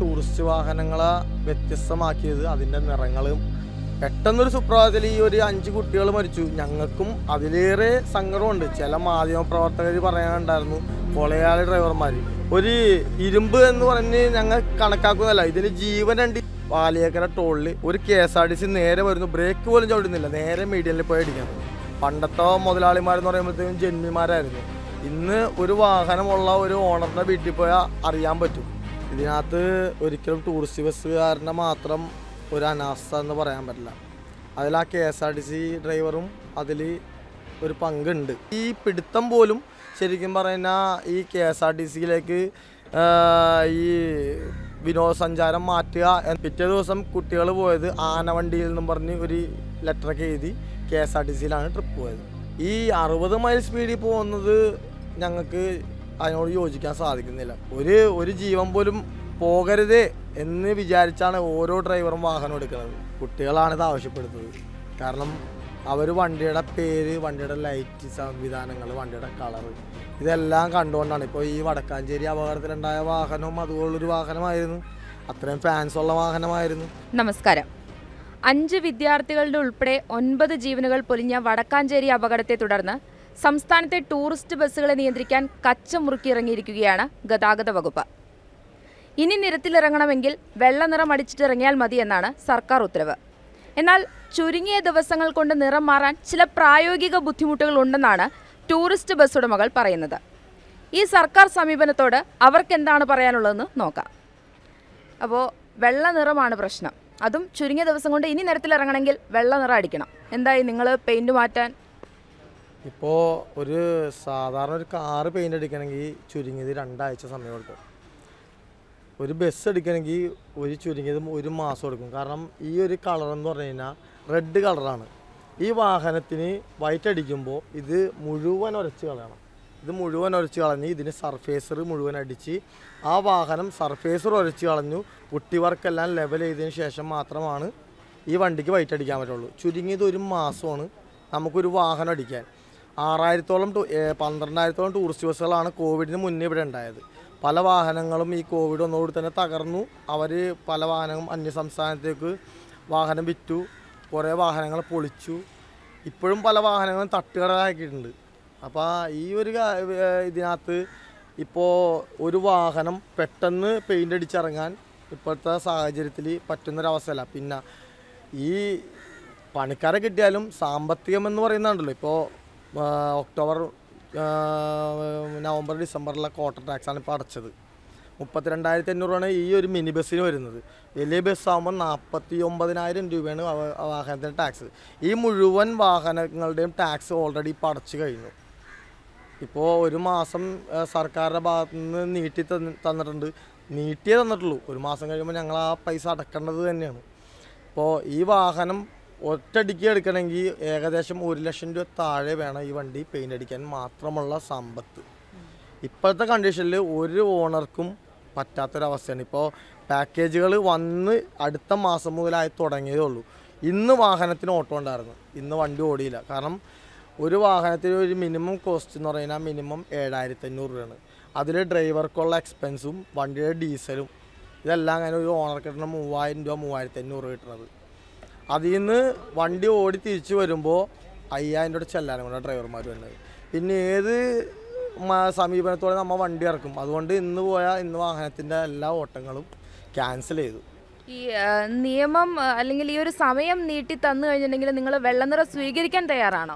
tourist വാഹനങ്ങളെ വ്യത്യസ്തമാക്കിയത് അതിൻ്റെ നിറങ്ങളും പെട്ടെന്നൊരു സുപ്രഭാതത്തിൽ ഈ ഒരു അഞ്ച് കുട്ടികൾ മരിച്ചു ഞങ്ങൾക്കും അതിലേറെ സങ്കടമുണ്ട് ചില മാധ്യമ പ്രവർത്തകർ പറയാനുണ്ടായിരുന്നു കൊലയാളി ഡ്രൈവർമാർ ഒരു ഇരുമ്പ് എന്ന് പറഞ്ഞ് ഞങ്ങൾ കണക്കാക്കുന്നതല്ല ഇതിന് ജീവനുണ്ട് പാലിയേക്കര ടോളിൽ ഒരു K S R T C നേരെ വരുന്നു ബ്രേക്ക് പോലും ചവിട്ടുന്നില്ല നേരെ മീഡിയനിൽ പോയി അടിക്കുന്നത് പണ്ടത്തെ മുതലാളിമാരെന്ന് പറയുമ്പോഴത്തേക്കും ജന്മിമാരായിരുന്നു ഇന്ന് ഒരു വാഹനമുള്ള ഒരു ഓണറിൻ്റെ വീട്ടിൽ പോയാൽ അറിയാൻ പറ്റും ഇതിനകത്ത് ഒരിക്കലും ടൂറിസ്റ്റ് ബസ്സുകാരനെ മാത്രം ഒരു അനാസ്ഥ എന്ന് പറയാൻ പറ്റില്ല അതിൽ ആ K S R T C ഡ്രൈവറും അതിൽ ഒരു പങ്കുണ്ട് ഈ പിടുത്തം പോലും ശരിക്കും പറഞ്ഞാൽ ഈ കെ എസ് ആർ ടി സിയിലേക്ക് ഈ വിനോദസഞ്ചാരം മാറ്റുക എന്ന് പിറ്റേ ദിവസം കുട്ടികൾ പോയത് ആനവണ്ടിയിൽ നിന്നും പറഞ്ഞ് ഒരു ലെറ്ററൊക്കെ എഴുതി കെ എസ് ആർ ടി സിയിലാണ് ട്രിപ്പ് പോയത് ഈ അറുപത് മൈൽ സ്പീഡിൽ പോകുന്നത് ഞങ്ങൾക്ക് അതിനോട് യോജിക്കാൻ സാധിക്കുന്നില്ല ഒരു ഒരു ജീവൻ പോലും പോകരുതേ എന്ന് വിചാരിച്ചാണ് ഓരോ ഡ്രൈവറും വാഹനം എടുക്കുന്നത് കുട്ടികളാണ് ഇത് ആവശ്യപ്പെടുന്നത് കാരണം അവർ വണ്ടിയുടെ പേര് വണ്ടിയുടെ ലൈറ്റ് സംവിധാനങ്ങൾ വണ്ടിയുടെ കളർ ഇതെല്ലാം കണ്ടുകൊണ്ടാണ് ഇപ്പോൾ ഈ വടക്കാഞ്ചേരി അപകടത്തിലുണ്ടായ വാഹനവും അതുപോലൊരു വാഹനമായിരുന്നു അത്രയും ഫാൻസ് ഉള്ള വാഹനമായിരുന്നു നമസ്കാരം അഞ്ച് വിദ്യാർത്ഥികളുടെ ഉൾപ്പെടെ ഒൻപത് ജീവനുകൾ പൊലിഞ്ഞ വടക്കാഞ്ചേരി അപകടത്തെ തുടർന്ന് സംസ്ഥാനത്തെ ടൂറിസ്റ്റ് ബസ്സുകളെ നിയന്ത്രിക്കാൻ കച്ച മുറുക്കിയിറങ്ങിയിരിക്കുകയാണ് ഗതാഗത വകുപ്പ് ഇനി നിരത്തിലിറങ്ങണമെങ്കിൽ വെള്ള നിറം അടിച്ചിട്ടിറങ്ങിയാൽ മതി എന്നാണ് സർക്കാർ ഉത്തരവ് എന്നാൽ ചുരുങ്ങിയ ദിവസങ്ങൾ കൊണ്ട് നിറം മാറാൻ ചില പ്രായോഗിക ബുദ്ധിമുട്ടുകൾ ഉണ്ടെന്നാണ് ടൂറിസ്റ്റ് ബസ് ഉടമകൾ പറയുന്നത് ഈ സർക്കാർ സമീപനത്തോട് അവർക്കെന്താണ് പറയാനുള്ളതെന്ന് നോക്കാം അപ്പോൾ വെള്ള നിറമാണ് പ്രശ്നം അതും ചുരുങ്ങിയ ദിവസം കൊണ്ട് ഇനി നിരത്തിലിറങ്ങണമെങ്കിൽ വെള്ള നിറം അടിക്കണം എന്തായി നിങ്ങൾ പെയിൻറ് മാറ്റാൻ ഇപ്പോൾ ഒരു സാധാരണ ഒരു കാറ് പെയിൻ്റ് അടിക്കണമെങ്കിൽ ചുരുങ്ങിയത് രണ്ടാഴ്ച സമയം എടുക്കും ഒരു ബസ് എടുക്കണമെങ്കിൽ ഒരു ചുരുങ്ങിയത് ഒരു മാസം എടുക്കും കാരണം ഈ ഒരു കളർ എന്ന് പറഞ്ഞു കഴിഞ്ഞാൽ റെഡ് കളറാണ് ഈ വാഹനത്തിന് വൈറ്റ് അടിക്കുമ്പോൾ ഇത് മുഴുവൻ ഉരച്ച് കളയണം ഇത് മുഴുവൻ ഉരച്ച് കളഞ്ഞ് ഇതിന് സർഫേസർ മുഴുവൻ അടിച്ച് ആ വാഹനം സർഫേസർ ഉരച്ച് കളഞ്ഞു പുട്ടി വർക്കെല്ലാം ലെവൽ ചെയ്തതിന് ശേഷം മാത്രമാണ് ഈ വണ്ടിക്ക് വൈറ്റ് അടിക്കാൻ പറ്റുള്ളൂ ചുരുങ്ങിയത് ഒരു മാസമാണ് നമുക്കൊരു വാഹനം അടിക്കാൻ ആറായിരത്തോളം ടു ഏ, പന്ത്രണ്ടായിരത്തോളം ടൂറിസ്റ്റ് ബസ്സുകളാണ് കോവിഡിന് മുന്നേ ഇവിടെ ഉണ്ടായത് പല വാഹനങ്ങളും ഈ കോവിഡ് ഒന്നുകൂടി തന്നെ തകർന്നു അവർ പല വാഹനങ്ങളും അന്യ സംസ്ഥാനത്തേക്ക് വാഹനം വിറ്റു കുറേ വാഹനങ്ങൾ പൊളിച്ചു ഇപ്പോഴും പല വാഹനങ്ങളും തട്ടുകടലാക്കിയിട്ടുണ്ട് അപ്പോൾ ഈ ഒരു കാ- ഏ, ഇതിനകത്ത് ഇപ്പോൾ ഒരു വാഹനം പെട്ടെന്ന് പെയിൻ്റ് അടിച്ചിറങ്ങാൻ ഇപ്പോഴത്തെ സാഹചര്യത്തിൽ പറ്റുന്നൊരവസ്ഥയല്ല പിന്നെ ഈ പണിക്കാരെ കിട്ടിയാലും സാമ്പത്തികം എന്ന് പറയുന്നുണ്ടല്ലോ ഇപ്പോൾ ഒക്ടോബർ ആ, നവംബർ ഡിസംബറിലെ ക്വാർട്ടർ ടാക്സാണ് ഇപ്പോൾ അടച്ചത് മുപ്പത്തിരണ്ടായിരത്തി അഞ്ഞൂറാണ് ഈ ഒരു മിനി ബസ്സിന് വരുന്നത് വലിയ ബസ്സാകുമ്പോൾ നാൽപ്പത്തി ഒമ്പതിനായിരം രൂപയാണ് അവ- ആ വാഹനത്തിന് ടാക്സ് ഈ മുഴുവൻ വാഹനങ്ങളുടെയും ടാക്സ് ഓൾറെഡി ഇപ്പോൾ അടച്ചു കഴിഞ്ഞു ഇപ്പോൾ ഒരു മാസം ആ, സർക്കാരിൻ്റെ ഭാഗത്തു നിന്ന് നീട്ടി തന്ന് തന്നിട്ടുണ്ട് നീട്ടിയേ തന്നിട്ടുള്ളൂ ഒരു മാസം കഴിയുമ്പോൾ ഞങ്ങൾ ആ പൈസ അടക്കേണ്ടത് തന്നെയാണ് ഇപ്പോൾ ഈ വാഹനം ഒറ്റയടിക്ക് എടുക്കണമെങ്കിൽ ഏകദേശം ഒരു ലക്ഷം രൂപ താഴെ വേണം ഈ വണ്ടി പെയിൻ്റ് അടിക്കാൻ മാത്രമുള്ള സമ്പത്ത് ഇപ്പോഴത്തെ കണ്ടീഷനിൽ ഒരു ഓണർക്കും പറ്റാത്തൊരവസ്ഥയാണ് ഇപ്പോൾ പാക്കേജുകൾ വന്ന് അടുത്ത മാസം മുതലായി തുടങ്ങിയതേ ഉള്ളൂ ഇന്ന് വാഹനത്തിന് ഓട്ടോ ഉണ്ടായിരുന്നു ഇന്ന് വണ്ടി ഓടിയില്ല കാരണം ഒരു വാഹനത്തിന് ഒരു മിനിമം കോസ്റ്റ് എന്ന് പറയുന്നത് മിനിമം ഏഴായിരത്തി അഞ്ഞൂറ് രൂപയാണ് അതിൽ ഡ്രൈവർക്കുള്ള എക്സ്പെൻസും വണ്ടിയുടെ ഡീസലും ഇതെല്ലാം അങ്ങനെ ഒരു ഓണർ കിട്ടുന്ന മൂവായിരം രൂപ മൂവായിരത്തി അഞ്ഞൂറ് രൂപ കിട്ടുന്നത് അതിൽ നിന്ന് വണ്ടി ഓടി തിരിച്ചു വരുമ്പോൾ അയ്യായിരം രൂപ ചെല്ലാനും കൂടെ ഡ്രൈവർമാർ വരുന്നത് പിന്നെ ഏത് മ- സമീപനത്തോടെ നമ്മൾ വണ്ടി ഇറക്കും അതുകൊണ്ട് ഇന്ന് പോയ ഇന്ന് വാഹനത്തിൻ്റെ എല്ലാ ഓട്ടങ്ങളും ക്യാൻസൽ ചെയ്തു ഈ ആ, നിയമം ആ, അല്ലെങ്കിൽ ഈ ഒരു സമയം നീട്ടി തന്നു കഴിഞ്ഞിട്ടുണ്ടെങ്കിൽ നിങ്ങൾ വെള്ളനിറം സ്വീകരിക്കാൻ തയ്യാറാണോ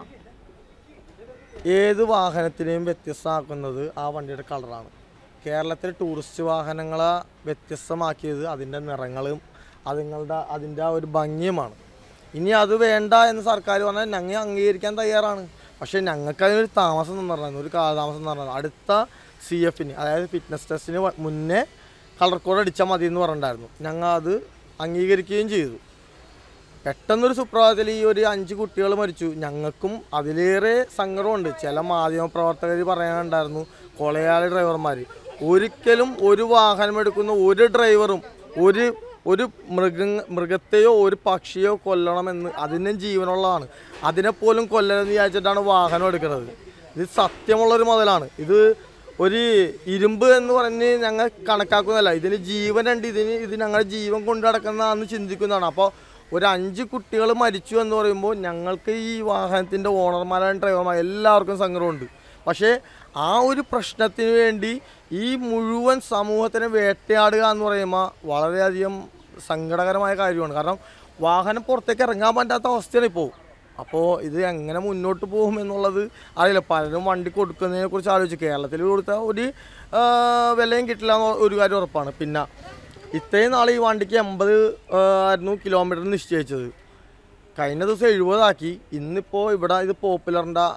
ഏത് വാഹനത്തിനെയും വ്യത്യസ്തമാക്കുന്നത് ആ വണ്ടിയുടെ കളറാണ് കേരളത്തിലെ ടൂറിസ്റ്റ് വാഹനങ്ങളെ വ്യത്യസ്തമാക്കിയത് അതിൻ്റെ നിറങ്ങളും അതുങ്ങളുടെ അതിൻ്റെ ആ ഒരു ഭംഗിയുമാണ് ഇനി അത് വേണ്ട എന്ന് സർക്കാർ പറഞ്ഞാൽ ഞങ്ങൾ അംഗീകരിക്കാൻ തയ്യാറാണ് പക്ഷേ ഞങ്ങൾക്ക് അതിനൊരു താമസം എന്ന് പറഞ്ഞത് ഒരു കാലതാമസം എന്ന് പറഞ്ഞത് അടുത്ത സി എഫിന് അതായത് ഫിറ്റ്നസ് ടെസ്റ്റിന് വ- മുന്നേ കളർ കോഡ് അടിച്ചാൽ മതി എന്ന് പറഞ്ഞിട്ടുണ്ടായിരുന്നു ഞങ്ങൾ അത് അംഗീകരിക്കുകയും ചെയ്തു പെട്ടെന്നൊരു സുപ്രഭാതത്തിൽ ഈ ഒരു അഞ്ച് കുട്ടികൾ മരിച്ചു ഞങ്ങൾക്കും അതിലേറെ സങ്കടമുണ്ട് ചില മാധ്യമ പ്രവർത്തകർ പറയാനുണ്ടായിരുന്നു കൊലയാളി ഡ്രൈവർമാർ ഒരിക്കലും ഒരു വാഹനം എടുക്കുന്ന ഒരു ഡ്രൈവറും ഒരു ഒരു മൃഗ മൃഗത്തെയോ ഒരു പക്ഷിയോ കൊല്ലണമെന്ന് അതിനും ജീവനുള്ളതാണ് അതിനെപ്പോലും കൊല്ലണമെന്ന് വിചാരിച്ചിട്ടാണ് വാഹനം എടുക്കുന്നത് ഇത് സത്യമുള്ളൊരു മുതലാണ് ഇത് ഒരു ഇരുമ്പ് എന്ന് പറഞ്ഞ് ഞങ്ങൾ കണക്കാക്കുന്നതല്ല ഇതിന് ജീവനുണ്ട് ഇതിന് ഇത് ഞങ്ങളുടെ ജീവൻ കൊണ്ട് നടക്കുന്നതാണെന്ന് ചിന്തിക്കുന്നതാണ് അപ്പോൾ ഒരു അഞ്ച് കുട്ടികൾ മരിച്ചു എന്ന് പറയുമ്പോൾ ഞങ്ങൾക്ക് ഈ വാഹനത്തിൻ്റെ ഓണർമാരായ ഡ്രൈവർമാർ എല്ലാവർക്കും സങ്കടമുണ്ട് പക്ഷേ ആ ഒരു പ്രശ്നത്തിന് വേണ്ടി ഈ മുഴുവൻ സമൂഹത്തിനെ വേട്ടയാടുക എന്ന് പറയുമ്പോൾ വളരെയധികം സങ്കടകരമായ കാര്യമാണ് കാരണം വാഹനം പുറത്തേക്ക് ഇറങ്ങാൻ പറ്റാത്ത അവസ്ഥയാണ് ഇപ്പോൾ അപ്പോൾ ഇത് എങ്ങനെ മുന്നോട്ട് പോകും എന്നുള്ളത് അറിയില്ല പലരും വണ്ടി കൊടുക്കുന്നതിനെ കുറിച്ച് ആലോചിച്ച് കേരളത്തിൽ കൊടുത്താൽ ഒരു ആ, വിലയും കിട്ടില്ല എന്ന് ഒരു കാര്യം ഉറപ്പാണ് പിന്നെ ഇത്രയും നാൾ ഈ വണ്ടിക്ക് എൺപത് ആയിരുന്നു കിലോമീറ്റർ നിശ്ചയിച്ചത് കഴിഞ്ഞ ദിവസം എഴുപതാക്കി ഇന്നിപ്പോൾ ഇവിടെ ഇത് പോപ്പുലറിൻ്റെ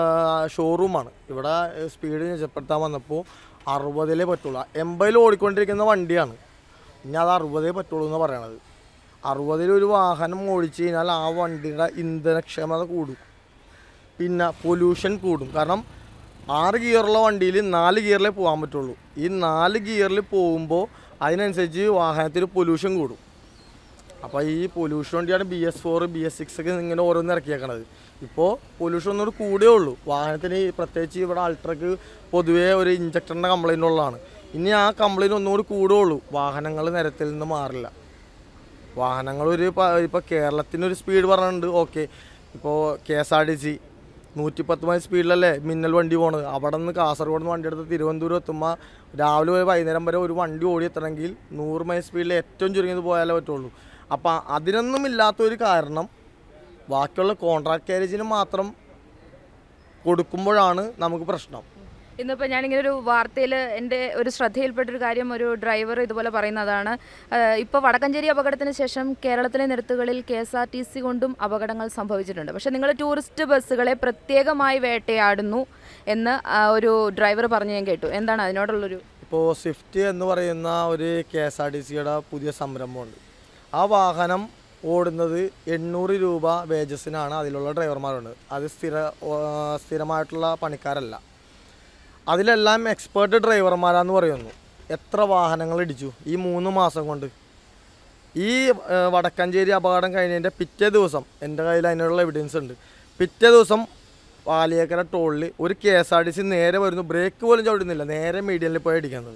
ഷോറൂമാണ് ഇവിടെ സ്പീഡ് നിജപ്പെടുത്താൻ വന്നപ്പോൾ അറുപതിലേ പറ്റുള്ളൂ എൺപതിൽ ഓടിക്കൊണ്ടിരിക്കുന്ന വണ്ടിയാണ് ഇനി അത് അറുപതേ പറ്റുള്ളൂ എന്ന് പറയണത് അറുപതിൽ ഒരു വാഹനം ഓടിച്ചു കഴിഞ്ഞാൽ ആ വണ്ടിയുടെ ഇന്ധനക്ഷമത കൂടും പിന്നെ പൊല്യൂഷൻ കൂടും കാരണം ആറ് ഗിയറുള്ള വണ്ടിയിൽ നാല് ഗിയറിലേ പോകാൻ പറ്റുള്ളൂ ഈ നാല് ഗിയറിൽ പോകുമ്പോൾ അതിനനുസരിച്ച് വാഹനത്തിൽ പൊല്യൂഷൻ കൂടും അപ്പോൾ ഈ പൊല്യൂഷൻ വണ്ടിയാണ് B S four B S six ഒക്കെ ഇങ്ങനെ ഓരോന്ന് ഇറക്കിയേക്കണത് ഇപ്പോൾ പൊല്യൂഷൻ ഒന്നുകൂടി കൂടിയേ ഉള്ളൂ വാഹനത്തിന് ഈ പ്രത്യേകിച്ച് ഇവിടെ അൾട്രക്ക് പൊതുവേ ഒരു ഇഞ്ചക്ടറിൻ്റെ കംപ്ലൈൻ്റ് ഉള്ളതാണ് ഇനി ആ കംപ്ലൈൻറ്റ് ഒന്നുകൂടി കൂടുകയുള്ളൂ വാഹനങ്ങൾ നിരത്തിൽ നിന്ന് മാറില്ല വാഹനങ്ങൾ ഒരു ഇപ്പോൾ കേരളത്തിനൊരു സ്പീഡ് പറഞ്ഞിട്ടുണ്ട് ഓക്കെ ഇപ്പോൾ K S R T C നൂറ്റിപ്പത്ത് മൈൽ സ്പീഡിലല്ലേ മിന്നൽ വണ്ടി പോണത് അവിടെ നിന്ന് കാസർഗോഡ് നിന്ന് വണ്ടി എടുത്ത് തിരുവനന്തപുരം എത്തുമ്പോൾ രാവിലെ പോയി വൈകുന്നേരം വരെ ഒരു വണ്ടി ഓടി എത്തണമെങ്കിൽ നൂറ് മൈൽ സ്പീഡിൽ ഏറ്റവും ചുരുങ്ങിയത് പോയാലേ പറ്റുള്ളൂ അപ്പം അതിനൊന്നും ഇല്ലാത്തൊരു കാരണം ബാക്കിയുള്ള കോൺട്രാക്ട് കാരേജിന് മാത്രം കൊടുക്കുമ്പോഴാണ് നമുക്ക് പ്രശ്നം ഇന്നിപ്പോൾ ഞാനിങ്ങനെ ഒരു വാർത്തയിൽ എൻ്റെ ഒരു ശ്രദ്ധയിൽപ്പെട്ടൊരു കാര്യം ഒരു ഡ്രൈവർ ഇതുപോലെ പറയുന്നതാണ് ഇപ്പോൾ വടക്കഞ്ചേരി അപകടത്തിന് ശേഷം കേരളത്തിലെ നിരത്തുകളിൽ K S R T C കൊണ്ടും അപകടങ്ങൾ സംഭവിച്ചിട്ടുണ്ട് പക്ഷേ നിങ്ങൾ ടൂറിസ്റ്റ് ബസ്സുകളെ പ്രത്യേകമായി വേട്ടയാടുന്നു എന്ന് ആ, ഒരു ഡ്രൈവർ പറഞ്ഞു ഞാൻ കേട്ടു എന്താണ് അതിനോടുള്ളൊരു ഇപ്പോൾ സ്വിഫ്റ്റ് എന്ന് പറയുന്ന ഒരു കെ എസ് ആർ ടി സിയുടെ പുതിയ സംരംഭമുണ്ട് ആ വാഹനം ഓടുന്നത് എണ്ണൂറ് രൂപ വേജസിനാണ് അതിലുള്ള ഡ്രൈവർമാരുണ്ട് അത് സ്ഥിര ഓ, സ്ഥിരമായിട്ടുള്ള പണിക്കാരല്ല അതിലെല്ലാം എക്സ്പേർട്ട് ഡ്രൈവർമാരാന്ന് പറയുന്നു എത്ര വാഹനങ്ങൾ ഇടിച്ചു ഈ മൂന്ന് മാസം കൊണ്ട് ഈ ഏ, വടക്കഞ്ചേരി അപകടം കഴിഞ്ഞതിൻ്റെ പിറ്റേ ദിവസം എൻ്റെ കയ്യിൽ അതിനുള്ള എവിഡൻസ് ഉണ്ട് പിറ്റേ ദിവസം വാലിയേക്കര ടോളിൽ ഒരു K S R T C നേരെ വരുന്നു ബ്രേക്ക് പോലും ചവിടുന്നില്ല നേരെ മീഡിയനിൽ പോയി അടിക്കുന്നത്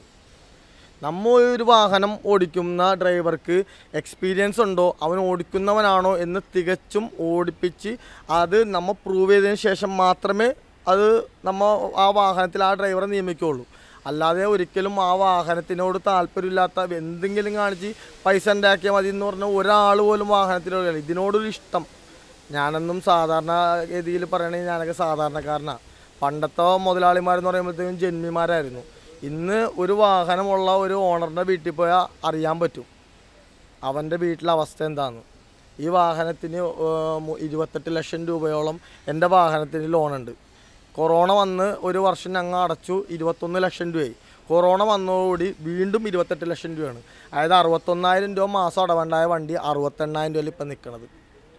നമ്മ ഒരു വാഹനം ഓടിക്കുന്ന ഡ്രൈവർക്ക് എക്സ്പീരിയൻസ് ഉണ്ടോ അവൻ ഓടിക്കുന്നവനാണോ എന്ന് തികച്ചും ഓടിപ്പിച്ച് അത് നമ്മൾ പ്രൂവ് ചെയ്തതിന് ശേഷം മാത്രമേ അത് നമ്മ ആ വാഹനത്തിൽ ആ ഡ്രൈവറെ നിയമിക്കുകയുള്ളൂ അല്ലാതെ ഒരിക്കലും ആ വാഹനത്തിനോട് താല്പര്യമില്ലാത്ത എന്തെങ്കിലും കാണിച്ച് പൈസ ഉണ്ടാക്കിയാൽ മതി എന്ന് പറഞ്ഞാൽ ഒരാൾ പോലും വാഹനത്തിലൊരു ഇതിനോടൊരു ഇഷ്ടം ഞാനെന്നും സാധാരണ ഗതിയിൽ പറയണെങ്കിൽ ഞാനൊക്കെ സാധാരണക്കാരനാണ് പണ്ടത്തെ മുതലാളിമാരെന്ന് പറയുമ്പോഴത്തേക്കും ജന്മിമാരായിരുന്നു ഇന്ന് ഒരു വാഹനമുള്ള ഒരു ഓണറിൻ്റെ വീട്ടിൽ പോയാൽ അറിയാൻ പറ്റും അവൻ്റെ വീട്ടിലെ അവസ്ഥ എന്താണെന്ന് ഈ വാഹനത്തിന് ഏർ, മു- ഇരുപത്തെട്ട് ലക്ഷം രൂപയോളം എൻ്റെ വാഹനത്തിന് ലോണുണ്ട് കൊറോണ വന്ന് ഒരു വർഷം ഞങ്ങൾ അടച്ചു ഇരുപത്തൊന്ന് ലക്ഷം രൂപയായി കൊറോണ വന്നതോടുകൂടി വീണ്ടും ഇരുപത്തെട്ട് ലക്ഷം രൂപയാണ് അതായത് അറുപത്തൊന്നായിരം രൂപ മാസം അടവുണ്ടായ വണ്ടി അറുപത്തെണ്ണായിരം രൂപയിൽ ഇപ്പം നിൽക്കുന്നത്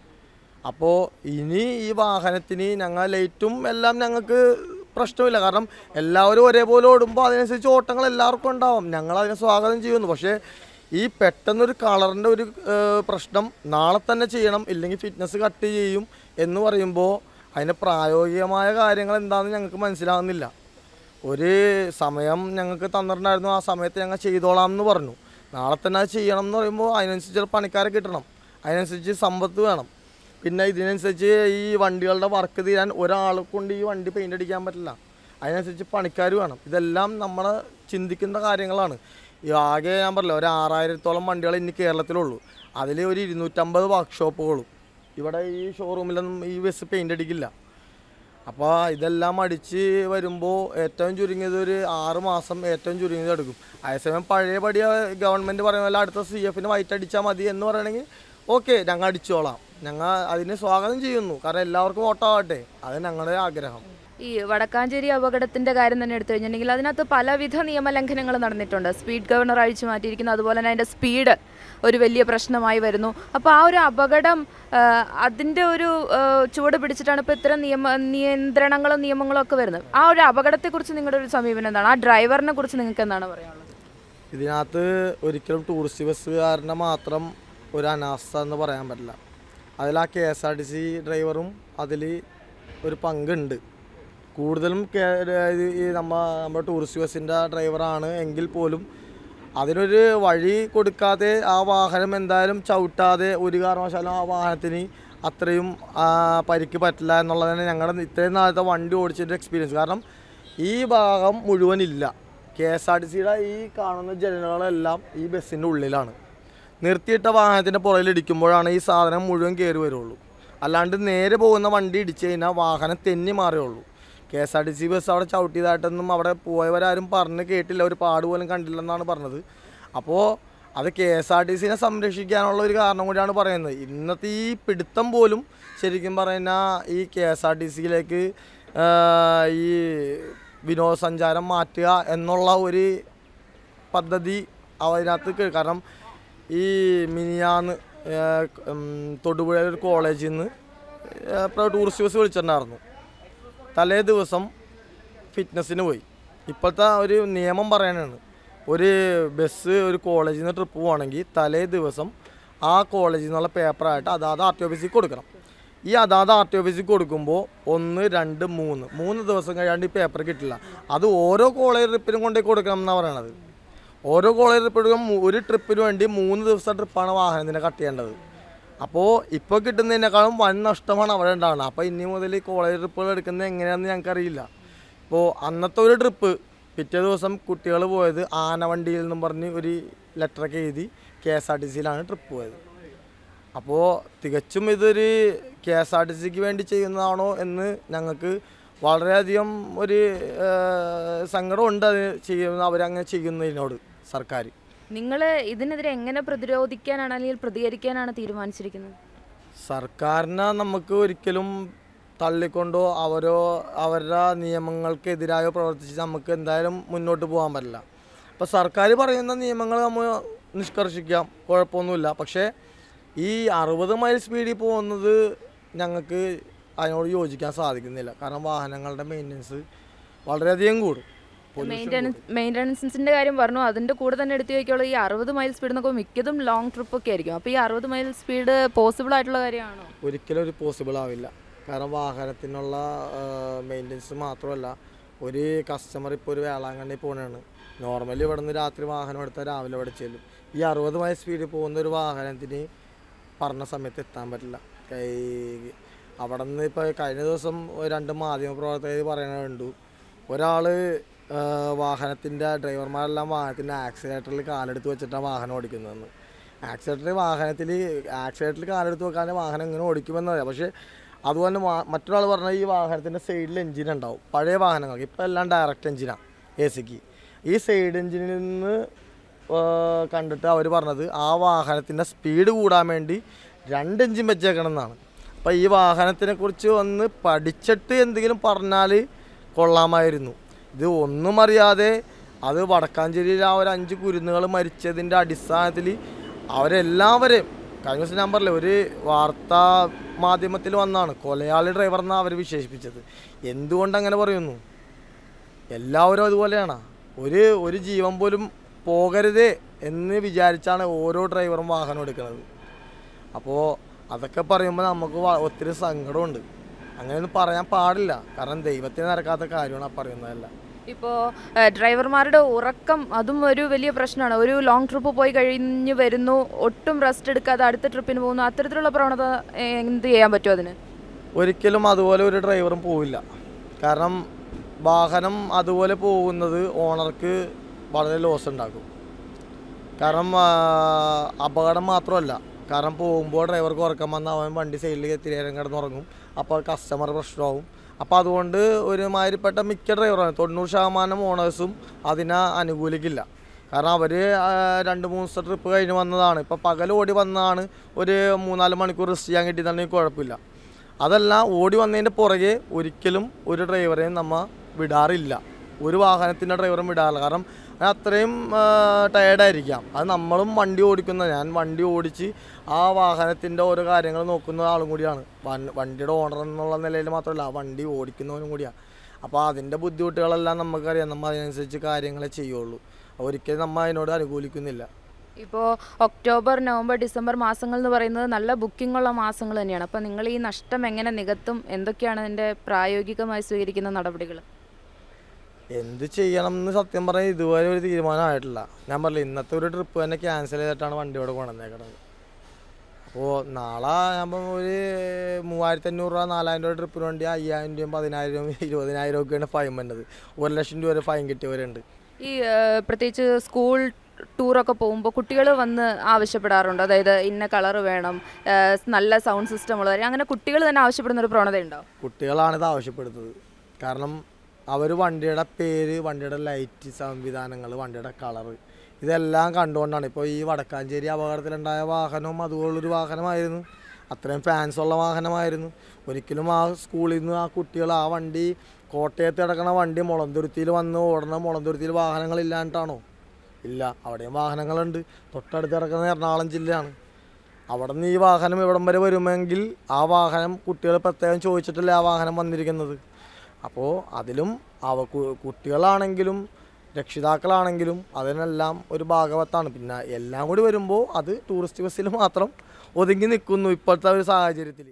അപ്പോൾ ഇനി ഈ വാഹനത്തിന് ഞങ്ങൾ ലൈറ്റും എല്ലാം ഞങ്ങൾക്ക് പ്രശ്നമില്ല കാരണം എല്ലാവരും ഒരേപോലെ ഓടുമ്പോൾ അതിനനുസരിച്ച് ഓട്ടങ്ങൾ എല്ലാവർക്കും ഉണ്ടാവും ഞങ്ങൾ അതിനെ സ്വാഗതം ചെയ്യുന്നു പക്ഷേ ഈ പെട്ടെന്നൊരു കളറിൻ്റെ ഒരു ഏഹ്, പ്രശ്നം നാളെ തന്നെ ചെയ്യണം ഇല്ലെങ്കിൽ ഫിറ്റ്നസ് കട്ട് ചെയ്യും എന്ന് പറയുമ്പോൾ അതിൻ്റെ പ്രായോഗികമായ കാര്യങ്ങൾ എന്താണെന്ന് ഞങ്ങൾക്ക് മനസ്സിലാകുന്നില്ല ഒരു സമയം ഞങ്ങൾക്ക് തന്നിട്ടുണ്ടായിരുന്നു ആ സമയത്ത് ഞങ്ങൾ ചെയ്തോളാം എന്ന് പറഞ്ഞു നാളെ തന്നെ അത് ചെയ്യണം എന്ന് പറയുമ്പോൾ അതിനനുസരിച്ച് പണിക്കാരെ കിട്ടണം അതിനനുസരിച്ച് സമ്പത്ത് വേണം പിന്നെ ഇതിനനുസരിച്ച് ഈ വണ്ടികളുടെ വർക്ക് തീരാൻ ഒരാളെ കൊണ്ട് ഈ വണ്ടി പെയിൻ്റ് അടിക്കാൻ പറ്റില്ല അതിനനുസരിച്ച് പണിക്കാർ വേണം ഇതെല്ലാം നമ്മൾ ചിന്തിക്കുന്ന കാര്യങ്ങളാണ് ഈ ആകെ ഞാൻ പറഞ്ഞില്ല ഒരു ആറായിരത്തോളം വണ്ടികൾ ഇനി കേരളത്തിലുള്ളൂ അതിൽ ഒരു ഇരുന്നൂറ്റമ്പത് വർക്ക്ഷോപ്പുകളും ഇവിടെ ഈ ഷോറൂമിലൊന്നും ഈ ബസ് പെയിൻ്റ് അടിക്കില്ല അപ്പോൾ ഇതെല്ലാം അടിച്ച് വരുമ്പോൾ ഏറ്റവും ചുരുങ്ങിയത് ഒരു ആറ് മാസം ഏറ്റവും ചുരുങ്ങിയത് എടുക്കും അതേസമയം പഴയ പടിയ ഗവൺമെൻറ് പറയുന്ന പോലെ അടുത്ത സി എഫിന് വൈറ്റ് അടിച്ചാൽ മതി എന്ന് പറയണമെങ്കിൽ ഓക്കെ ഞങ്ങൾ അടിച്ചോളാം ഞങ്ങൾ അതിനെ സ്വാഗതം ചെയ്യുന്നു കാരണം എല്ലാവർക്കും വോട്ടാവട്ടെ അത് ഞങ്ങളുടെ ആഗ്രഹം ഈ വടക്കാഞ്ചേരി അപകടത്തിന്റെ കാര്യം തന്നെ എടുത്തു കഴിഞ്ഞിട്ടുണ്ടെങ്കിൽ അതിനകത്ത് പലവിധ നിയമലംഘനങ്ങൾ നടന്നിട്ടുണ്ട് സ്പീഡ് ഗവർണർ അഴിച്ചു മാറ്റിയിരിക്കുന്നു അതുപോലെ തന്നെ അതിൻ്റെ സ്പീഡ് ഒരു വലിയ പ്രശ്നമായി വരുന്നു അപ്പോൾ ആ ഒരു അപകടം ആ, അതിൻ്റെ ഒരു ആ, ചുവട് പിടിച്ചിട്ടാണ് ഇപ്പോൾ ഇത്തരം നിയമ നിയന്ത്രണങ്ങളും നിയമങ്ങളും ഒക്കെ വരുന്നത് ആ ഒരു അപകടത്തെക്കുറിച്ച് നിങ്ങളുടെ ഒരു സമീപനം എന്താണ് ആ ഡ്രൈവറിനെ കുറിച്ച് നിങ്ങൾക്ക് എന്താണ് പറയാനുള്ളത് ഇതിനകത്ത് ഒരിക്കലും ടൂറിസ്റ്റ് ബസ്സുകാരനെ മാത്രം ഒരു അനാസ്ഥ എന്ന് പറയാൻ പറ്റില്ല അതിൽ ആ K S R T C ഡ്രൈവറും അതിൽ ഒരു പങ്കുണ്ട് കൂടുതലും കേ- ഇത് ഈ നമ്മ നമ്മുടെ ടൂറിസ്റ്റ് ബസ്സിൻ്റെ ഡ്രൈവറാണ് എങ്കിൽ പോലും അതിനൊരു വഴി കൊടുക്കാതെ ആ വാഹനം എന്തായാലും ചവിട്ടാതെ ഒരു കാരണവശാലും ആ വാഹനത്തിന് അത്രയും ആ, പരിക്ക് പറ്റില്ല എന്നുള്ളതാണ് ഞങ്ങളുടെ ഇത്രയും നാളത്തെ വണ്ടി ഓടിച്ചതിൻ്റെ എക്സ്പീരിയൻസ് കാരണം ഈ ഭാഗം മുഴുവൻ ഇല്ല കെ എസ് ആർ ടി സിയുടെ ഈ കാണുന്ന ജനലുകളെല്ലാം ഈ ബസ്സിൻ്റെ ഉള്ളിലാണ് നിർത്തിയിട്ട വാഹനത്തിൻ്റെ പുറകിൽ ഇടിക്കുമ്പോഴാണ് ഈ സാധനം മുഴുവൻ കയറി വരുള്ളൂ അല്ലാണ്ട് നേരെ പോകുന്ന വണ്ടി ഇടിച്ചു കഴിഞ്ഞാൽ വാഹനം തെന്നി മാറിയുള്ളൂ K S R T C bus അവിടെ ചവിട്ടിയതായിട്ടൊന്നും അവിടെ പോയവരാരും പറഞ്ഞ് കേട്ടില്ല ഒരു പാട് പോലും കണ്ടില്ലെന്നാണ് പറഞ്ഞത് അപ്പോൾ അത് കെ എസ് ആർ ടി സിനെ സംരക്ഷിക്കാനുള്ള ഒരു കാരണം കൂടിയാണ് പറയുന്നത് ഇന്നത്തെ ഈ പിടുത്തം പോലും ശരിക്കും പറഞ്ഞാൽ ഈ കെ എസ് ആർ ടി സിയിലേക്ക് ഈ വിനോദസഞ്ചാരം മാറ്റുക എന്നുള്ള ഒരു പദ്ധതി അതിനകത്ത് കേ- കാരണം ഈ മിനിയാന്ന് ഏഹ്, ഉം, തൊടുപുഴ ഒരു കോളേജിൽ നിന്ന് ടൂറിസ്റ്റ് ബസ് വിളിച്ചിട്ടുണ്ടായിരുന്നു തലേ ദിവസം ഫിറ്റ്നസ്സിന് പോയി ഇപ്പോഴത്തെ ഒരു നിയമം പറയാനാണ് ഒരു ബസ് ഒരു കോളേജിൽ നിന്ന് ട്രിപ്പ് പോകണമെങ്കിൽ തലേ ദിവസം ആ കോളേജിൽ നിന്നുള്ള പേപ്പറായിട്ട് അതാത് ആർ ടി ഓഫീസിൽ കൊടുക്കണം ഈ അതാത് ആർ ടി ഓഫീസിൽ കൊടുക്കുമ്പോൾ ഒന്ന് രണ്ട് മൂന്ന് മൂന്ന് ദിവസം കഴിയാണ്ട് ഈ പേപ്പർ കിട്ടില്ല അത് ഓരോ കോളേജ് ട്രിപ്പിനും കൊണ്ടേ കൊടുക്കണം എന്നാണ് പറയണത് ഓരോ കോളേജ് ട്രിപ്പിനും ഒരു ട്രിപ്പിന് വേണ്ടി മൂന്ന് ദിവസത്തെ ട്രിപ്പാണ് വാഹനത്തിന് കട്ട് ചെയ്യേണ്ടത് അപ്പോൾ ഇപ്പോൾ കിട്ടുന്നതിനേക്കാളും വൻ നഷ്ടമാണ് അവിടെ ഉണ്ടാവുന്നത് അപ്പോൾ ഇനി മുതൽ ഈ കോളേജ് ട്രിപ്പുകൾ എടുക്കുന്നത് എങ്ങനെയാണെന്ന് ഞങ്ങൾക്കറിയില്ല ഇപ്പോൾ അന്നത്തെ ഒരു ട്രിപ്പ് പിറ്റേ ദിവസം കുട്ടികൾ പോയത് ആനവണ്ടിയിൽ നിന്നും പറഞ്ഞ് ഒരു ലെറ്ററൊക്കെ എഴുതി കെ എസ് ആർ ടി സിയിലാണ് ട്രിപ്പ് പോയത് അപ്പോൾ തികച്ചും ഇതൊരു കെ എസ് ആർ ടി സിക്ക് വേണ്ടി ചെയ്യുന്നതാണോ എന്ന് ഞങ്ങൾക്ക് വളരെയധികം ഒരു ഏഹ്, സങ്കടമുണ്ട് അത് ചെയ്യുന്ന അവരങ്ങനെ ചെയ്യുന്നതിനോട് സർക്കാർ നിങ്ങൾ ഇതിനെതിരെ എങ്ങനെ പ്രതിരോധിക്കാനാണ് അല്ലെങ്കിൽ പ്രതികരിക്കാനാണ് തീരുമാനിച്ചിരിക്കുന്നത് സർക്കാരിനെ നമുക്ക് ഒരിക്കലും തള്ളിക്കൊണ്ടോ അവരോ അവരുടെ നിയമങ്ങൾക്കെതിരായോ പ്രവർത്തിച്ച് നമുക്ക് എന്തായാലും മുന്നോട്ട് പോകാൻ പറ്റില്ല അപ്പോൾ സർക്കാർ പറയുന്ന നിയമങ്ങൾ നമ്മൾ നിഷ്കർഷിക്കാം കുഴപ്പമൊന്നുമില്ല പക്ഷേ ഈ അറുപത് മൈൽ സ്പീഡിൽ പോകുന്നത് ഞങ്ങൾക്ക് അതിനോട് യോജിക്കാൻ സാധിക്കുന്നില്ല കാരണം വാഹനങ്ങളുടെ മെയിൻ്റനൻസ് വളരെയധികം കൂടും മെയിൻ്റനൻസ് മെയിൻ്റനൻസിൻ്റെ കാര്യം പറഞ്ഞു അതിൻ്റെ കൂടെ തന്നെ എടുത്തു വയ്ക്കുള്ളൂ ഈ അറുപത് മൈൽ സ്പീഡ് എന്നൊക്കെ മിക്കതും ലോങ് ട്രിപ്പ് ഒക്കെ ആയിരിക്കും അപ്പോൾ ഈ അറുപത് മൈൽ സ്പീഡ് പോസിബിൾ ആയിട്ടുള്ള കാര്യമാണോ ഒരിക്കലും ഒരു പോസിബിൾ ആവില്ല കാരണം വാഹനത്തിനുള്ള മെയിൻ്റനൻസ് മാത്രമല്ല ഒരു കസ്റ്റമർ ഇപ്പോൾ ഒരു വേളാങ്കണ്ണി പോകണതാണ് നോർമലി ഇവിടെ നിന്ന് രാത്രി വാഹനം എടുത്താൽ രാവിലെ ഇവിടെ ചെല്ലും ഈ അറുപത് മൈൽ സ്പീഡിൽ പോകുന്ന ഒരു വാഹനത്തിന് പറഞ്ഞ സമയത്ത് എത്താൻ പറ്റില്ല കൈ അവിടെ നിന്ന് ഇപ്പോൾ കഴിഞ്ഞ ദിവസം ഒരു രണ്ട് മാധ്യമ പ്രവർത്തകർ പറയണത് കണ്ടു ഒരാൾ വാഹനത്തിൻ്റെ ഡ്രൈവർമാരെല്ലാം വാഹനത്തിൻ്റെ ആക്സിലേറ്ററിൽ കാലെടുത്ത് വെച്ചിട്ടാണ് വാഹനം ഓടിക്കുന്നതെന്ന് ആക്സിലേറ്ററിൽ വാഹനത്തിൽ ആക്സിലേറ്ററിൽ കാലെടുത്ത് വെക്കാതെ വാഹനം എങ്ങനെ ഓടിക്കുമെന്നറിയാം പക്ഷേ അതുപോലെ മാ- മറ്റൊരാൾ പറഞ്ഞ ഈ വാഹനത്തിൻ്റെ സൈഡിൽ എഞ്ചിൻ ഉണ്ടാവും പഴയ വാഹനങ്ങൾക്ക് ഇപ്പം എല്ലാം ഡയറക്റ്റ് എഞ്ചിനാണ് എ സിക്ക് ഈ സൈഡ് എഞ്ചിനിൽ നിന്ന് ആ, കണ്ടിട്ട് അവർ പറഞ്ഞത് ആ വാഹനത്തിൻ്റെ സ്പീഡ് കൂടാൻ വേണ്ടി രണ്ട് എഞ്ചിൻ വെച്ചേക്കണം എന്നാണ് അപ്പോൾ ഈ വാഹനത്തിനെ കുറിച്ച് ഒന്ന് പഠിച്ചിട്ട് എന്തെങ്കിലും പറഞ്ഞാൽ കൊള്ളാമായിരുന്നു ഇത് ഒന്നും അറിയാതെ അത് വടക്കാഞ്ചേരിയിൽ ആ ഒരു അഞ്ച് കുരുന്നുകൾ മരിച്ചതിൻ്റെ അടിസ്ഥാനത്തിൽ അവരെല്ലാവരെയും കഴിഞ്ഞ ദിവസം ഞാൻ പറഞ്ഞില്ലേ ഒരു വാർത്താ മാധ്യമത്തിൽ വന്നാണ് കൊലയാളി ഡ്രൈവർ എന്നാണ് അവർ വിശേഷിപ്പിച്ചത് എന്തുകൊണ്ട് അങ്ങനെ പറയുന്നു എല്ലാവരും അതുപോലെയാണ് ഒരു ഒരു ജീവൻ പോലും പോകരുതേ എന്ന് വിചാരിച്ചാണ് ഓരോ ഡ്രൈവറും വാഹനം എടുക്കുന്നത് അപ്പോൾ അതൊക്കെ പറയുമ്പോൾ നമുക്ക് വ- ഒത്തിരി സങ്കടമുണ്ട് അങ്ങനെയൊന്നും പറയാൻ പാടില്ല കാരണം ദൈവത്തിന് നടക്കാത്ത കാര്യമാണ് ആ പറയുന്നതല്ല ഇപ്പോൾ ഡ്രൈവർമാരുടെ ഉറക്കം അതും ഒരു വലിയ പ്രശ്നമാണ് ഒരു ലോങ് ട്രിപ്പ് പോയി കഴിഞ്ഞ് വരുന്നു ഒട്ടും റെസ്റ്റ് എടുക്കാതെ അടുത്ത ട്രിപ്പിന് പോകുന്നു അത്തരത്തിലുള്ള പ്രവണത ഏ, എന്ത് ചെയ്യാൻ പറ്റും അതിന് ഒരിക്കലും അതുപോലെ ഒരു ഡ്രൈവറും പോവില്ല കാരണം വാഹനം അതുപോലെ പോകുന്നത് ഓണർക്ക് വളരെ ലോസ് ഉണ്ടാക്കും കാരണം ആ, അപകടം മാത്രമല്ല കാരണം പോകുമ്പോൾ ഡ്രൈവർക്ക് ഉറക്കം വന്നാൽ അവൻ വണ്ടി സൈഡിൽ തിരേരം കിടന്നുറങ്ങും അപ്പോൾ കസ്റ്റമർ പ്രശ്നമാവും അപ്പോൾ അതുകൊണ്ട് ഒരുമാതിരിപ്പെട്ട മിക്ക ഡ്രൈവറാണ് തൊണ്ണൂറ് ശതമാനം ഓണേഴ്സും അതിനെ അനുകൂലിക്കില്ല കാരണം അവർ രണ്ട് മൂന്ന് ദിവസത്തെ ട്രിപ്പ് കഴിഞ്ഞ് വന്നതാണ് ഇപ്പോൾ പകൽ ഓടി വന്നതാണ് ഒരു മൂന്നാല് മണിക്കൂർ റെസ്റ്റ് ചെയ്യാൻ കിട്ടിയിട്ടുണ്ടെങ്കിൽ കുഴപ്പമില്ല അതല്ല ഓടി വന്നതിൻ്റെ പുറകെ ഒരിക്കലും ഒരു ഡ്രൈവറെയും നമ്മ വിടാറില്ല ഒരു വാഹനത്തിൻ്റെ ഡ്രൈവറും വിടാറില്ല കാരണം അത് അത്രയും ടയേർഡായിരിക്കാം അത് നമ്മളും വണ്ടി ഓടിക്കുന്ന ഞാൻ വണ്ടി ഓടിച്ച് ആ വാഹനത്തിൻ്റെ ഓരോ കാര്യങ്ങൾ നോക്കുന്ന ആളും കൂടിയാണ് വൺ- വണ്ടിയുടെ ഓണർ എന്നുള്ള നിലയിൽ മാത്രമല്ല ആ വണ്ടി ഓടിക്കുന്നവനും കൂടിയാണ് അപ്പോൾ അതിൻ്റെ ബുദ്ധിമുട്ടുകളെല്ലാം നമുക്കറിയാം നമ്മൾ അതിനനുസരിച്ച് കാര്യങ്ങളെ ചെയ്യുള്ളൂ ഒരിക്കലും നമ്മൾ അതിനോട് അനുകൂലിക്കുന്നില്ല ഇപ്പോൾ ഒക്ടോബർ നവംബർ ഡിസംബർ മാസങ്ങൾ എന്ന് പറയുന്നത് നല്ല ബുക്കിംഗ് ഉള്ള മാസങ്ങൾ തന്നെയാണ് അപ്പോൾ നിങ്ങൾ ഈ നഷ്ടം എങ്ങനെ നികത്തും എന്തൊക്കെയാണ് അതിൻ്റെ പ്രായോഗികമായി സ്വീകരിക്കുന്ന നടപടികൾ എന്ത് ചെയ്യണം എന്ന് സത്യം പറഞ്ഞാൽ ഇതുവരെ ഒരു തീരുമാനമായിട്ടില്ല ഞാൻ പറഞ്ഞില്ല ഇന്നത്തെ ഒരു ട്രിപ്പ് തന്നെ ക്യാൻസൽ ചെയ്തിട്ടാണ് വണ്ടി ഇവിടെ കൊണ്ടുവന്നേക്കണത് അപ്പോൾ നാളെ ഞാൻ ഇപ്പം ഒരു മൂവായിരത്തി അഞ്ഞൂറ് രൂപ നാലായിരം രൂപ ട്രിപ്പിന് വേണ്ടി അയ്യായിരം രൂപയും പതിനായിരം രൂപയും ഇരുപതിനായിരം ഒക്കെയാണ് ഫൈൻ വന്നത് ഒരു ലക്ഷം രൂപ വരെ ഫൈൻ കിട്ടിയവരുണ്ട് ഈ ഏഹ്, പ്രത്യേകിച്ച് സ്കൂൾ ടൂറൊക്കെ പോകുമ്പോൾ കുട്ടികൾ വന്ന് ആവശ്യപ്പെടാറുണ്ട് അതായത് ഇന്ന കളർ വേണം ഏഹ്, നല്ല സൗണ്ട് സിസ്റ്റം ഉള്ളത് അങ്ങനെ കുട്ടികൾ തന്നെ ആവശ്യപ്പെടുന്ന ഒരു പ്രവണതയുണ്ടോ കുട്ടികളാണ് ഇത് ആവശ്യപ്പെടുന്നത് കാരണം അവർ വണ്ടിയുടെ പേര് വണ്ടിയുടെ ലൈറ്റ് സംവിധാനങ്ങൾ വണ്ടിയുടെ കളറ് ഇതെല്ലാം കണ്ടുകൊണ്ടാണ് ഇപ്പോൾ ഈ വടക്കാഞ്ചേരി അപകടത്തിലുണ്ടായ വാഹനവും അതുപോലൊരു വാഹനമായിരുന്നു അത്രയും ഫാൻസ് ഉള്ള വാഹനമായിരുന്നു ഒരിക്കലും ആ സ്കൂളിൽ നിന്ന് ആ കുട്ടികൾ ആ വണ്ടി കോട്ടയത്ത് കിടക്കണ വണ്ടി മുളന്തുരുത്തിയിൽ വന്ന് ഓടണ മുളന്തുരുത്തിയിൽ വാഹനങ്ങളില്ലാണ്ടാണോ ഇല്ല അവിടെയും വാഹനങ്ങളുണ്ട് തൊട്ടടുത്ത് കിടക്കുന്ന എറണാകുളം ജില്ലയാണ് അവിടെ നിന്ന് ഈ വാഹനം ഇവിടം വരെ വരുമെങ്കിൽ ആ വാഹനം കുട്ടികൾ പ്രത്യേകം ചോദിച്ചിട്ടല്ലേ ആ വാഹനം വന്നിരിക്കുന്നത് അപ്പോൾ അതിലും അവ കു- കുട്ടികളാണെങ്കിലും രക്ഷിതാക്കളാണെങ്കിലും അതിനെല്ലാം ഒരു ഭാഗവത്താണ് പിന്നെ എല്ലാം കൂടി വരുമ്പോൾ അത് ടൂറിസ്റ്റ് ബസ്സിൽ മാത്രം ഒതുങ്ങി നിൽക്കുന്നു ഇപ്പോഴത്തെ ഒരു സാഹചര്യത്തിൽ